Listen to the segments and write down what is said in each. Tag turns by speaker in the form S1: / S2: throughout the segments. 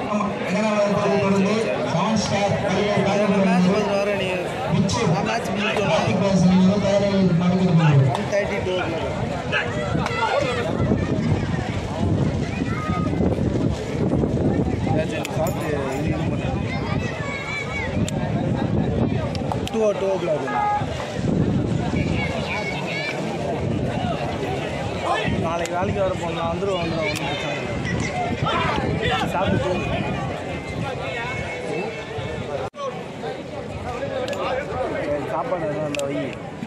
S1: இரண்டாம் இடத்தை தொடர்ந்து செவன் ஸ்டார் பள்ளியை காயப்படுகிறது
S2: வர நீ
S1: பிச்சு
S2: மேட்ச் முடிஞ்சோம்
S1: கார்த்திக் பேசன் தயாராக நடக்கிறது
S2: ஒன் தேர்ட்டி டூ சாப்பிட்டு இது இது பண்ணு two o two o'clock நாளைக்கு வேலைக்கு வர போனா வந்துடும் வந்துடும் ஒன்றும் பிரச்சனை இல்லை சாப்பிட்டு தூங்கு. சரி, சாப்பாடு எதுவும் அந்த வை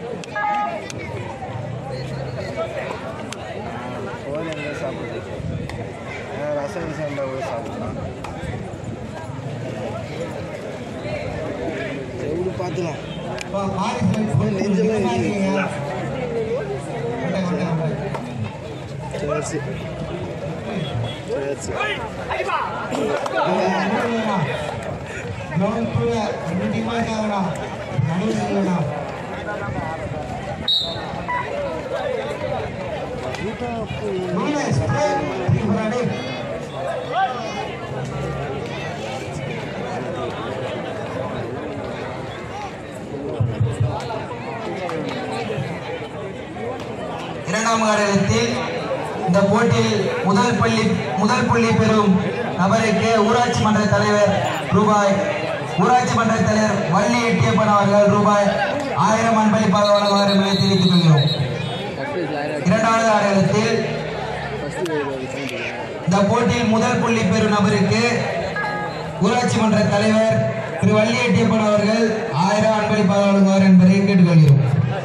S2: கோயில் எங்கே சாப்பிடுது ஏன் ரசம் கிசம் இருந்தால் கூட சாப்பிடலாம் எப்படி பார்த்துக்கலாம் நெஞ்செல்லாம் எரியுது. சரி சரி சரி சரி
S1: இரண்டாம் காரணத்தில் இந்த போட்டியில் முதல் பள்ளி முதல் புள்ளி பெறும் நபருக்கு ஊராட்சி மன்ற தலைவர் ரூபாய் ஊராட்சி மன்ற தலைவர் வள்ளி எட்டியப்பன் அவர்கள் ரூபாய் ஆயிரம் அன்பளிப்பாக வழங்குவார் என்பதை தெரிவித்துக் கொள்கிறோம் இரண்டாவது ஆடலத்தில் இந்த போட்டியில் முதல் புள்ளி பெறும் நபருக்கு ஊராட்சி மன்ற தலைவர் திரு வள்ளி எட்டியப்பன் அவர்கள் ஆயிரம் அன்பளிப்பாக வழங்குவார் என்பதை கேட்டுக்கொள்கிறோம்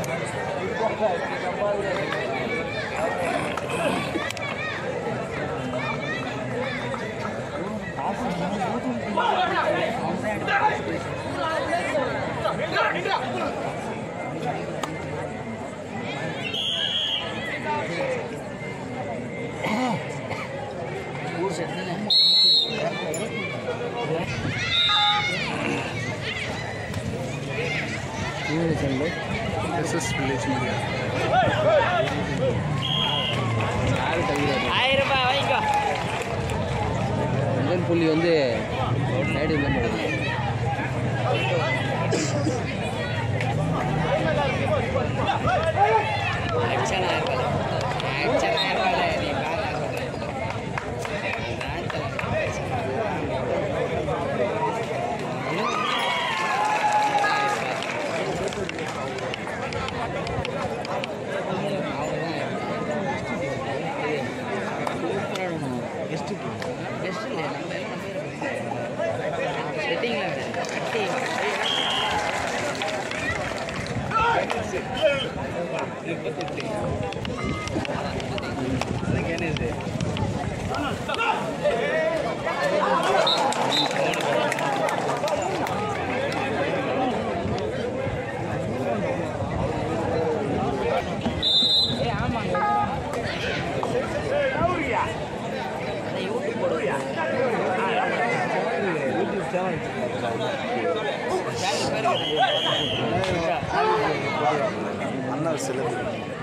S2: எஸ்எஸ் வில்லேஜ் மீடியா
S3: ஆயிரம் ரூபாய் வாங்கிக்கோ
S4: முதல் புள்ளி வந்து சைடு இந்த மாதிரி
S3: அடிச்சானா இருப்பாள் அடிச்சானா இருப்பாள் நீ பாரு நான்
S2: கெஸ்ட்டுக்கு
S3: பெஸ்ட் இல்லை நம்ம எல்லாம் செட்டிங்கில் கட்டி ஏ ஆமாங்க அதை யூடியூப் போடுவோம்
S2: யூடியூப் சேனல் அண்ணா சிலது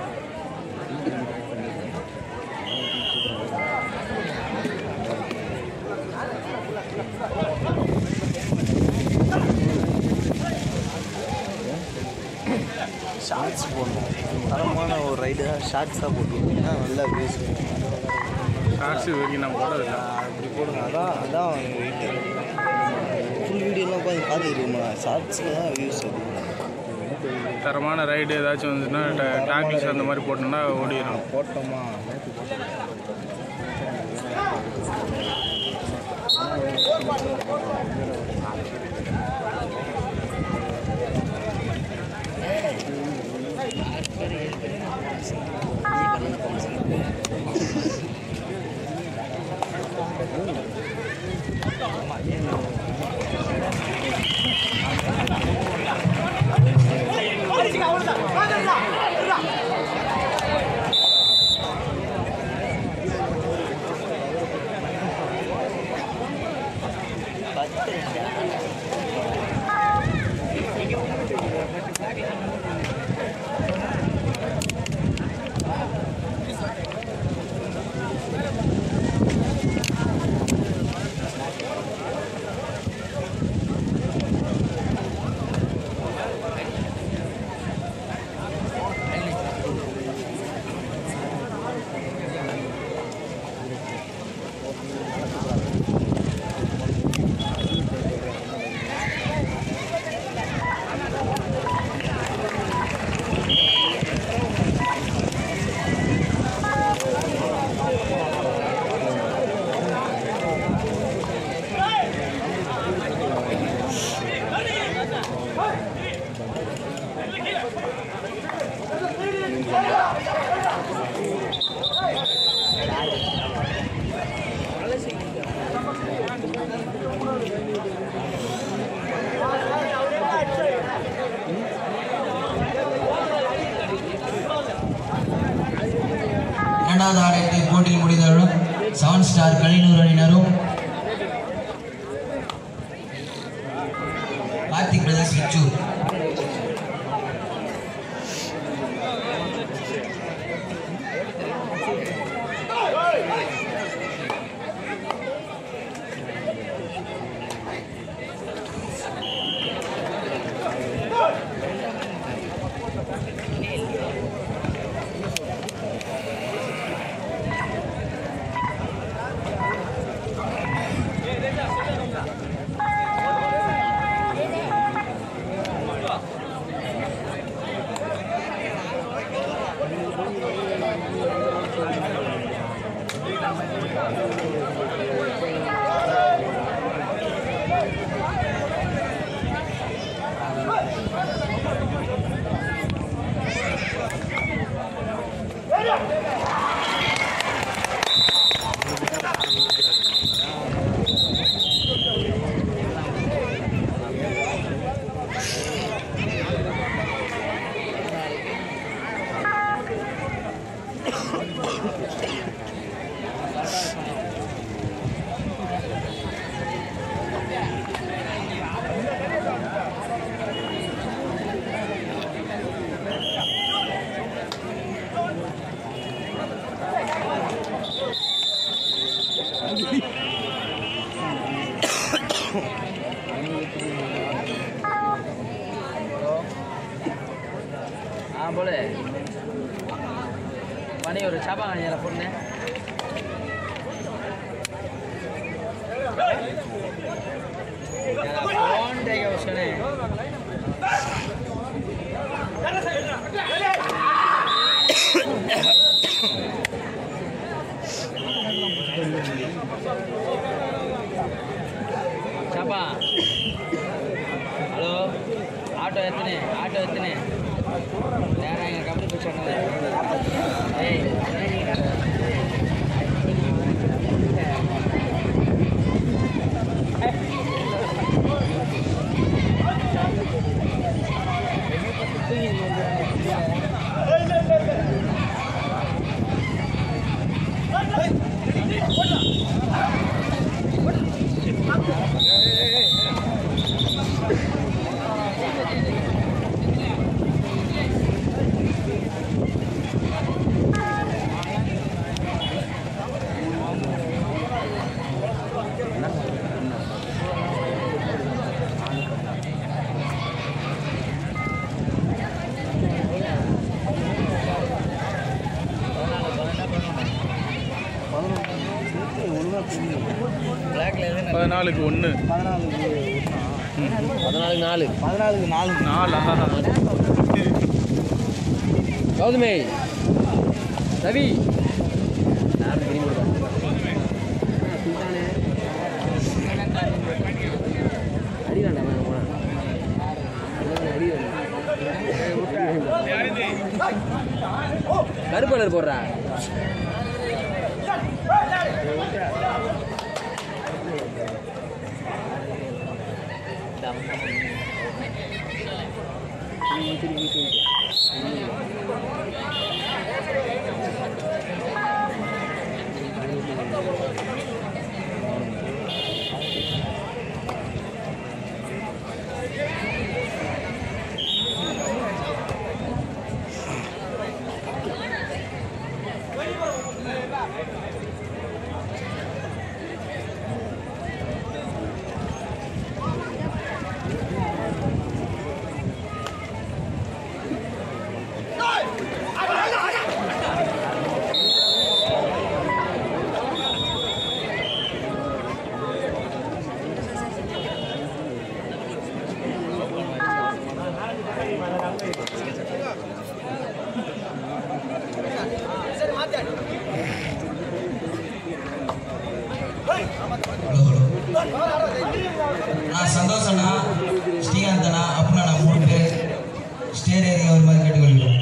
S2: ஷார்ட்ஸ் போடணும் தரமான ஒரு ரைடு ஷார்ட்ஸ் தான் போட்டுருக்கீங்கன்னா நல்லா வியூஸ்
S5: ஷார்ட்ஸ் வரைக்கும் நான் போடுறதில்ல
S2: அப்படி போடுங்க அதான் அதான் வெயிட்டு ஃபுல் வீடியோலாம் உட்காந்து பார்த்துக்கிட்டு ஷார்ட்ஸில் தான் வியூஸ் அதிகம்
S5: தரமான ரைடு ஏதாச்சும் வந்துச்சுன்னா டாக்லிஸ் அந்த மாதிரி போட்டோம்னா ஓடிடும்
S2: போட்டோமா
S1: இரண்டாவது ஆட்டத்தில் போட்டியில் முடிந்தவுடன் செவன் ஸ்டார் கலினூர் அணியினரும் கார்த்திக் பிரதர்ஸ் விச்சூர்
S3: ஆ போலே மணி ஒரு சாப்பா கணியால பொண்ணு ஃபோன் டேக்க வச்சுக்கணே சாப்பா ஹலோ ஆட்டோ எத்தனை ஆட்டோ எத்தனை நேரம் எங்கள் கம்பெனி போய் சொன்னது ஏய் பிளாக்ல எதுவும்
S5: பதினாலுக்கு ஒன்று
S4: பதினாலுக்கு நாலு
S2: பதினாலுக்கு நாலு
S5: நாலா
S4: கௌதமே ரவி யாரும் திரும்பி விடுவா அடி வேண்டாம் வேணும் போனா அடி வேணும் கருப்பு கலர் போடுறா
S1: நான் சந்தோஷ் அண்ணா ஸ்ரீகாந்த் அண்ணா அப்புறம் நான் மூணு பேர் ஸ்டேர் ஏரியா ஒரு மாதிரி கேட்டுக்கொள்கிறோம்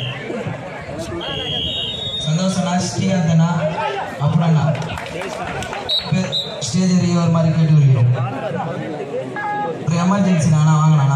S1: சந்தோஷ் அண்ணா ஸ்ரீகாந்த் அண்ணா அப்புறம் அண்ணா ஸ்டேஜ் ஏரியா ஒரு வருமாறு கேட்டுக்கொள்கிறோம் ஒரு எமர்ஜென்சி நானா வாங்கினானா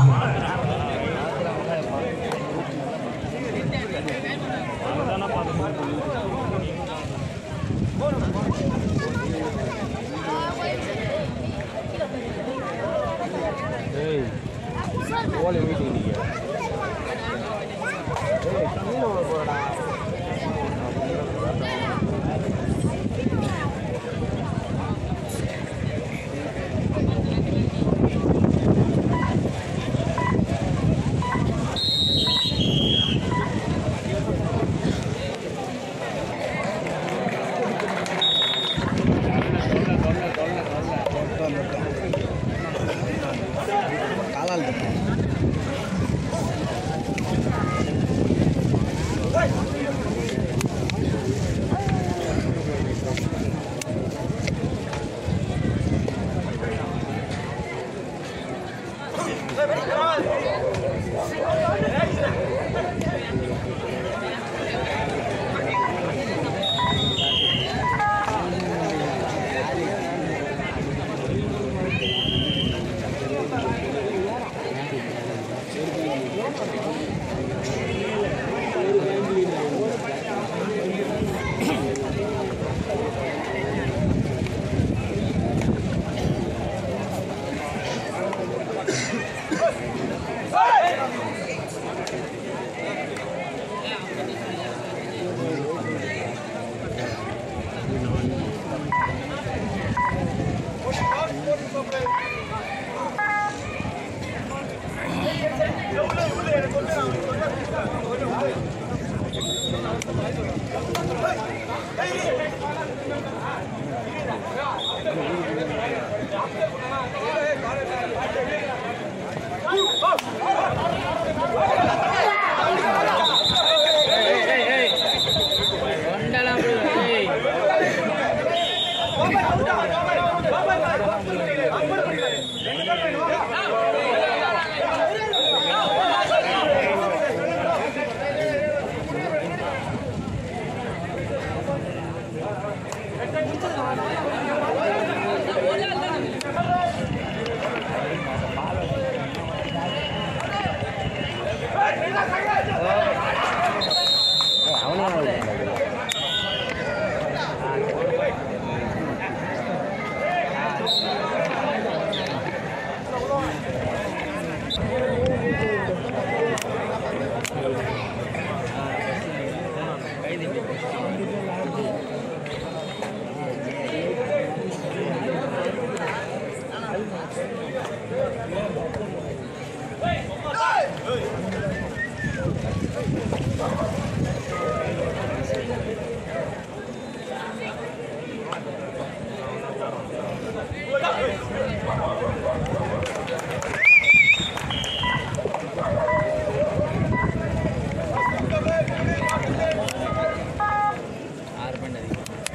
S2: காலால் தட்டேன்
S3: கொண்டலாம் ஏய் ஆறு பண்ணது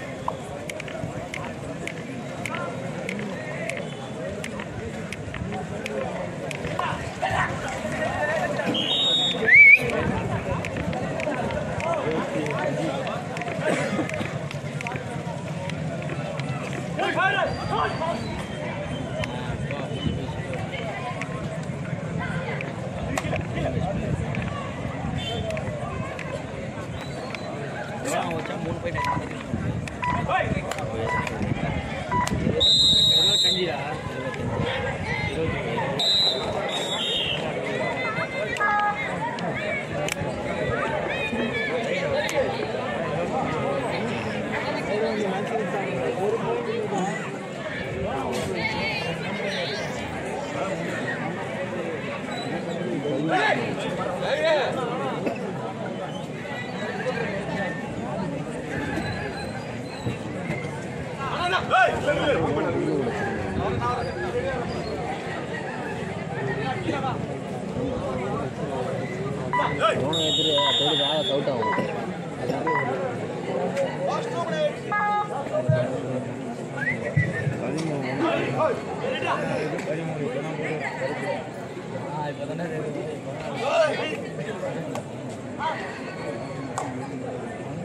S3: வச்சா மூணு போயிட்டு கஞ்சிடா
S4: ஃபோனை எடுத்துட்டு அதோடு வேலை கவுட் ஆகும்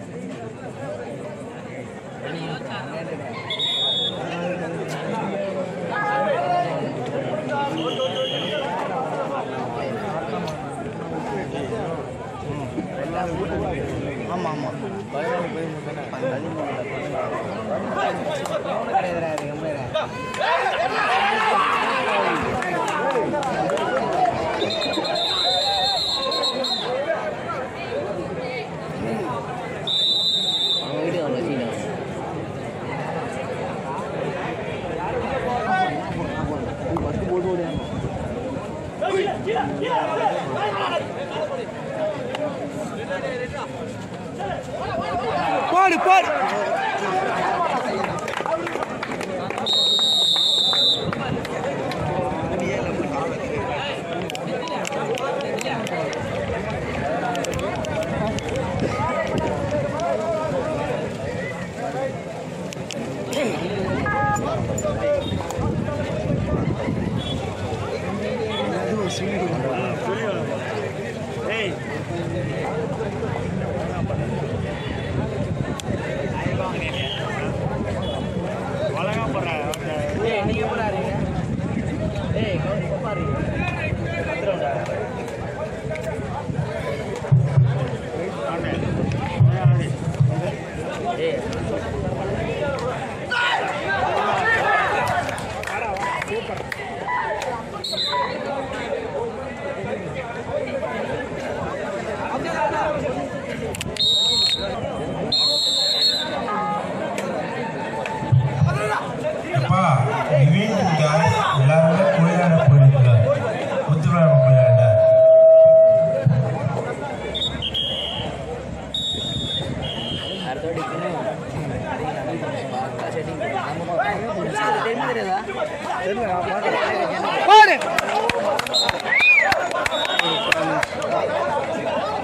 S3: ஆ
S6: அப்பா ஈவினிங் guys எல்லாருமே கோயிலாண்ட போயிருக்கிறார் முத்துக்குளம் கோயிலாண்ட
S3: அடுத்தோடி செட்டிங் நம்ம தெரியுதா
S2: பாரு